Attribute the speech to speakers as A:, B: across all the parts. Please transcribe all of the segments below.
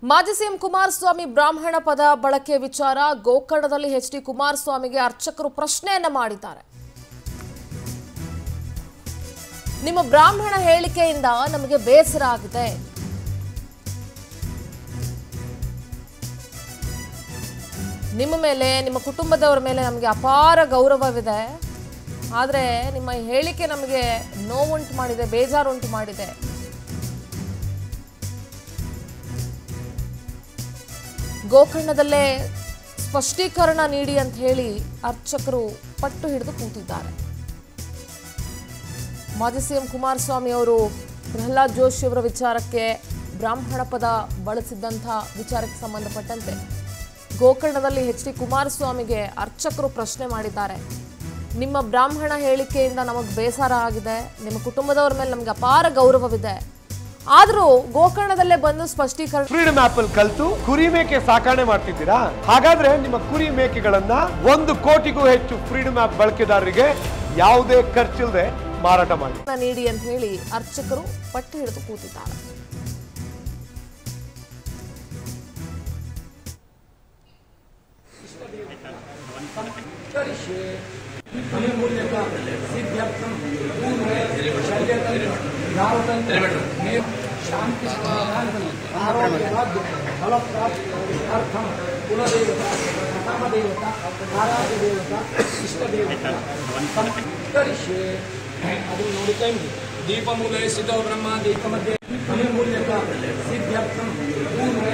A: ಮಾಜಿ ಸಿಎಂ ಕುಮಾರಸ್ವಾಮಿ ಬ್ರಾಹ್ಮಣ ಪದ ಬಳಕೆ ವಿಚಾರ ಗೋಕರ್ಣದಲ್ಲಿ ಎಚ್ ಡಿ ಕುಮಾರಸ್ವಾಮಿಗೆ ಅರ್ಚಕರು ಪ್ರಶ್ನೆಯನ್ನ ಮಾಡಿದ್ದಾರೆ ನಿಮ್ಮ ಬ್ರಾಹ್ಮಣ ಹೇಳಿಕೆಯಿಂದ ನಮಗೆ ಬೇಸರ ಆಗಿದೆ ನಿಮ್ಮ ಮೇಲೆ ನಿಮ್ಮ ಕುಟುಂಬದವರ ಮೇಲೆ ನಮಗೆ ಅಪಾರ ಗೌರವವಿದೆ ಆದರೆ ನಿಮ್ಮ ಈ ಹೇಳಿಕೆ ನಮಗೆ ನೋವುಂಟು ಮಾಡಿದೆ ಬೇಜಾರುಂಟು ಮಾಡಿದೆ ಗೋಕರ್ಣದಲ್ಲೇ ಸ್ಪಷ್ಟೀಕರಣ ನೀಡಿ ಅಂತ ಹೇಳಿ ಅರ್ಚಕರು ಪಟ್ಟು ಹಿಡಿದು ಕೂತಿದ್ದಾರೆ ಮಾಜಿ ಸಿಎಂ ಕುಮಾರಸ್ವಾಮಿ ಅವರು ಪ್ರಹ್ಲಾದ್ ಜೋಶಿ ಅವರ ವಿಚಾರಕ್ಕೆ ಬ್ರಾಹ್ಮಣ ಪದ ಬಳಸಿದ್ದಂಥ ವಿಚಾರಕ್ಕೆ ಸಂಬಂಧಪಟ್ಟಂತೆ ಗೋಕರ್ಣದಲ್ಲಿ ಎಚ್ ಡಿ ಕುಮಾರಸ್ವಾಮಿಗೆ ಅರ್ಚಕರು ಪ್ರಶ್ನೆ ಮಾಡಿದ್ದಾರೆ ನಿಮ್ಮ ಬ್ರಾಹ್ಮಣ ಹೇಳಿಕೆಯಿಂದ ನಮಗೆ ಬೇಸರ ಆಗಿದೆ ನಿಮ್ಮ ಕುಟುಂಬದವರ ಮೇಲೆ ನಮಗೆ ಅಪಾರ ಗೌರವವಿದೆ ಆದರೂ ಗೋಕರ್ಣದಲ್ಲೇ ಬಂದು ಸ್ಪಷ್ಟೀಕರಣ
B: ಫ್ರೀಡಮ್ ಆಪ್ ಅಲ್ಲಿ ಕಲ್ತು ಕುರಿ ಮೇಕೆ ಸಾಕಣೆ ಮಾಡ್ತಿದ್ದೀರಾ ಹಾಗಾದ್ರೆ ನಿಮ್ಮ ಕುರಿ ಮೇಕೆಗಳನ್ನ ಒಂದು ಕೋಟಿಗೂ ಹೆಚ್ಚು ಫ್ರೀಡಮ್ ಆಪ್ ಬಳಕೆದಾರರಿಗೆ ಯಾವುದೇ ಖರ್ಚಿಲ್ಲದೆ ಮಾರಾಟ ಮಾಡಿ
A: ನೀಡಿ ಅಂತ ಹೇಳಿ ಅರ್ಚಕರು ಪಟ್ಟು ಹಿಡಿದು ಕೂತಿದ್ದಾರೆ
C: दीपमूले सितो ब्रह्म दीपमध्ये अनिर्मूल्यक सिद्ध्यर्थं पूर्वे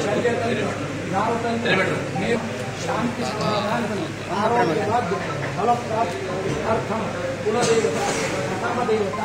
C: शल्यतन्त्र शांति आरोग्यवाद्य फलप्राप्त्यर्थं कुलदेवता प्रथमदेवता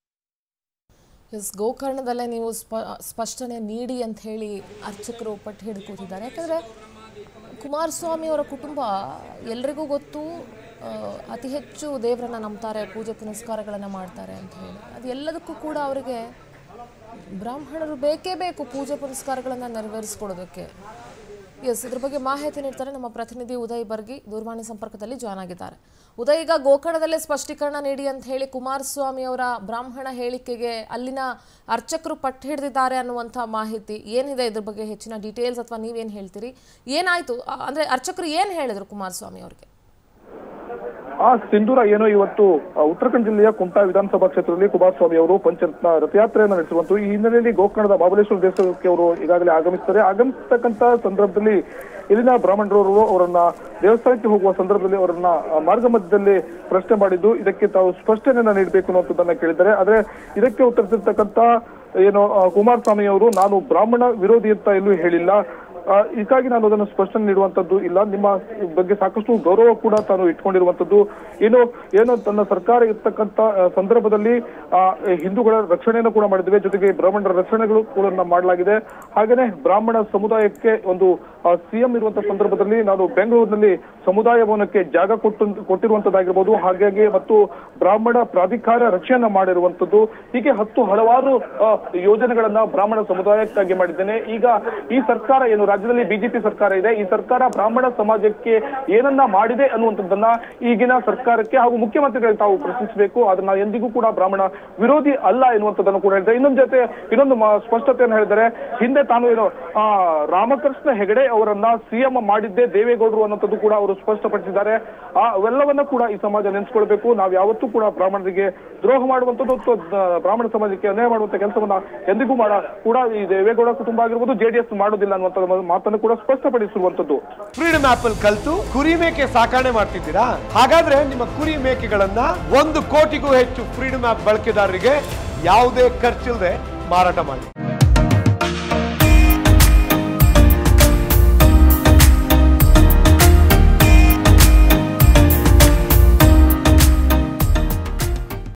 A: ಎಸ್ ಗೋಕರ್ಣದಲ್ಲೇ ನೀವು ಸ್ಪ ಸ್ಪಷ್ಟನೆ ನೀಡಿ ಅಂತ ಹೇಳಿ ಅರ್ಚಕರು ಪಟ್ಟು ಹಿಡಿದು ಕೂತಿದ್ದಾರೆ ಯಾಕಂದರೆ ಕುಮಾರಸ್ವಾಮಿ ಅವರ ಕುಟುಂಬ ಎಲ್ರಿಗೂ ಗೊತ್ತು ಆ, ಅತಿ ಹೆಚ್ಚು ದೇವರನ್ನ ನಂಬ್ತಾರೆ ಪೂಜೆ ಪುನಸ್ಕಾರಗಳನ್ನು ಮಾಡ್ತಾರೆ ಅಂತ ಹೇಳಿ ಅದು ಎಲ್ಲದಕ್ಕೂ ಕೂಡ ಅವರಿಗೆ ಬ್ರಾಹ್ಮಣರು ಬೇಕೇ ಬೇಕು ಪೂಜೆ ಪುನಸ್ಕಾರಗಳನ್ನು ನೆರವೇರಿಸ್ಕೊಡೋದಕ್ಕೆ ಎಸ್ ಇದ್ರ ಬಗ್ಗೆ ಮಾಹಿತಿ ನೀಡ್ತಾರೆ ನಮ್ಮ ಪ್ರತಿನಿಧಿ ಉದಯ್ ಬರ್ಗಿ ದೂರವಾಣಿ ಸಂಪರ್ಕದಲ್ಲಿ ಜಾಯ್ನ್ ಆಗಿದ್ದಾರೆ ಉದಯ್ ಈಗ ಗೋಕರ್ಣದಲ್ಲೇ ಸ್ಪಷ್ಟೀಕರಣ ನೀಡಿ ಅಂತ ಹೇಳಿ ಕುಮಾರಸ್ವಾಮಿ ಅವರ ಬ್ರಾಹ್ಮಣ ಹೇಳಿಕೆಗೆ ಅಲ್ಲಿನ ಅರ್ಚಕರು ಪಟ್ಟು ಹಿಡಿದಿದ್ದಾರೆ ಅನ್ನುವಂಥ ಮಾಹಿತಿ ಏನಿದೆ ಇದ್ರ ಬಗ್ಗೆ ಹೆಚ್ಚಿನ ಡೀಟೇಲ್ಸ್ ಅಥವಾ ನೀವೇನು ಹೇಳ್ತೀರಿ ಏನಾಯ್ತು ಆ, ಅಂದ್ರೆ ಅರ್ಚಕರು ಏನು ಹೇಳಿದ್ರು ಕುಮಾರಸ್ವಾಮಿ ಅವ್ರಿಗೆ
D: ಆ ಸಿಂಧೂರ ಏನೋ ಇವತ್ತು ಆ, ಉತ್ತರ ಕನ್ನಡ ಜಿಲ್ಲೆಯ ಕುಮಟಾ ವಿಧಾನಸಭಾ ಕ್ಷೇತ್ರದಲ್ಲಿ ಕುಮಾರಸ್ವಾಮಿ ಅವರು ಪಂಚರತ್ನ ರಥಯಾತ್ರೆಯನ್ನು ನಡೆಸಿರುವಂತ ಈ ಹಿನ್ನೆಲೆಯಲ್ಲಿ ಗೋಕರ್ಣದ ಮಹಾಬಲೇಶ್ವರ ದೇವಸ್ಥಾನಕ್ಕೆ ಅವರು ಈಗಾಗಲೇ ಆಗಮಿಸ್ತಾರೆ ಆಗಮಿಸತಕ್ಕಂತ ಸಂದರ್ಭದಲ್ಲಿ ಇಲ್ಲಿನ ಬ್ರಾಹ್ಮಣರವರು ಅವರನ್ನ ದೇವಸ್ಥಾನಕ್ಕೆ ಹೋಗುವ ಸಂದರ್ಭದಲ್ಲಿ ಅವರನ್ನ ಆ, ಮಾರ್ಗ ಮಧ್ಯದಲ್ಲಿ ಪ್ರಶ್ನೆ ಮಾಡಿದ್ದು ಇದಕ್ಕೆ ತಾವು ಸ್ಪಷ್ಟನೆಯನ್ನ ನೀಡಬೇಕು ಅನ್ನುವಂಥದ್ದನ್ನ ಕೇಳಿದ್ದಾರೆ ಆದ್ರೆ ಇದಕ್ಕೆ ಉತ್ತರಿಸಿರ್ತಕ್ಕಂತ ಏನು ಆ, ಕುಮಾರಸ್ವಾಮಿ ಅವರು ನಾನು ಬ್ರಾಹ್ಮಣ ವಿರೋಧಿ ಅಂತ ಎಲ್ಲೂ ಹೇಳಿಲ್ಲ ಆ, ಹೀಗಾಗಿ ನಾನು ಅದನ್ನು ಸ್ಪಷ್ಟನೆ ನೀಡುವಂತದ್ದು ಇಲ್ಲ ನಿಮ್ಮ ಬಗ್ಗೆ ಸಾಕಷ್ಟು ಗೌರವ ಕೂಡ ತಾನು ಇಟ್ಕೊಂಡಿರುವಂತದ್ದು ಏನು ಏನು ತನ್ನ ಸರ್ಕಾರ ಇರ್ತಕ್ಕಂತ ಆ, ಸಂದರ್ಭದಲ್ಲಿ ಆ, ಹಿಂದೂಗಳ ರಕ್ಷಣೆಯನ್ನು ಕೂಡ ಮಾಡಿದ್ದೇವೆ ಜೊತೆಗೆ ಬ್ರಾಹ್ಮಣರ ರಕ್ಷಣೆಗಳು ಕೂಡ ಮಾಡಲಾಗಿದೆ ಹಾಗೇನೆ ಬ್ರಾಹ್ಮಣ ಸಮುದಾಯಕ್ಕೆ ಒಂದು ಸಿಎಂ ಇರುವಂತ ಸಂದರ್ಭದಲ್ಲಿ ನಾನು ಬೆಂಗಳೂರಿನಲ್ಲಿ ಸಮುದಾಯ ಭವನಕ್ಕೆ ಜಾಗ ಕೊಟ್ಟು ಕೊಟ್ಟಿರುವಂತದ್ದಾಗಿರ್ಬೋದು ಹಾಗಾಗಿ ಮತ್ತು ಬ್ರಾಹ್ಮಣ ಪ್ರಾಧಿಕಾರ ರಕ್ಷಣೆ ಮಾಡಿರುವಂತದ್ದು ಹೀಗೆ ಹತ್ತು ಹಲವಾರು ಆ, ಯೋಜನೆಗಳನ್ನ ಬ್ರಾಹ್ಮಣ ಸಮುದಾಯಕ್ಕಾಗಿ ಮಾಡಿದ್ದೇನೆ ಈಗ ಈ ಸರ್ಕಾರ ಏನು ರಾಜ್ಯದಲ್ಲಿ ಬಿಜೆಪಿ ಸರ್ಕಾರ ಇದೆ ಈ ಸರ್ಕಾರ ಬ್ರಾಹ್ಮಣ ಸಮಾಜಕ್ಕೆ ಏನನ್ನ ಮಾಡಿದೆ ಅನ್ನುವಂಥದ್ದನ್ನ ಈಗಿನ ಸರ್ಕಾರಕ್ಕೆ ಹಾಗೂ ಮುಖ್ಯಮಂತ್ರಿಗಳಿಗೆ ತಾವು ಪ್ರಶ್ನಿಸಬೇಕು ಅದನ್ನ ಎಂದಿಗೂ ಕೂಡ ಬ್ರಾಹ್ಮಣ ವಿರೋಧಿ ಅಲ್ಲ ಎನ್ನುವಂಥದ್ದನ್ನು ಕೂಡ ಹೇಳಿದ್ದಾರೆ ಇನ್ನೊಂದು ಜೊತೆ ಇನ್ನೊಂದು ಮ- ಸ್ಪಷ್ಟತೆಯನ್ನು ಹೇಳಿದ್ದಾರೆ ಹಿಂದೆ ತಾನು ಏನು ಆ, ರಾಮಕೃಷ್ಣ ಹೆಗಡೆ ಅವರನ್ನ ಸಿಎಂ ಮಾಡಿದ್ದೇ ದೇವೇಗೌಡರು ಅನ್ನೋಂಥದ್ದು ಕೂಡ ಅವರು ಸ್ಪಷ್ಟಪಡಿಸಿದ್ದಾರೆ ಆ ಅವೆಲ್ಲವನ್ನ ಕೂಡ ಈ ಸಮಾಜ ನೆನೆಸ್ಕೊಳ್ಬೇಕು ನಾವು ಯಾವತ್ತೂ ಕೂಡ ಬ್ರಾಹ್ಮಣರಿಗೆ ದ್ರೋಹ ಮಾಡುವಂಥದ್ದು ಅಥವಾ ದ- ಬ್ರಾಹ್ಮಣ ಸಮಾಜಕ್ಕೆ ಅನ್ಯಾಯ ಮಾಡುವಂತ ಕೆಲಸವನ್ನ ಎಂದಿಗೂ ಮಾಡ ಕೂಡ ಈ ದೇವೇಗೌಡ ಕುಟುಂಬ ಆಗಿರ್ಬೋದು ಜೆಡಿಎಸ್ ಮಾಡೋದಿಲ್ಲ ಅನ್ನುವಂಥ ಮಾತನ್ನು ಕೂಡ ಸ್ಪಷ್ಟಪಡಿಸಿರುವಂತದ್ದು
B: ಫ್ರೀಡಮ್ ಆಪ್ ಅಲ್ಲಿ ಕಲ್ತು ಕುರಿ ಮೇಕೆ ಸಾಕಣೆ ಮಾಡ್ತಿದ್ದೀರಾ ಹಾಗಾದ್ರೆ ನಿಮ್ಮ ಕುರಿ ಮೇಕೆಗಳನ್ನ ಒಂದು ಕೋಟಿಗೂ ಹೆಚ್ಚು ಫ್ರೀಡಮ್ ಆಪ್ ಬಳಕೆದಾರರಿಗೆ ಯಾವುದೇ ಖರ್ಚಿಲ್ಲದೆ ಮಾರಾಟ ಮಾಡಿ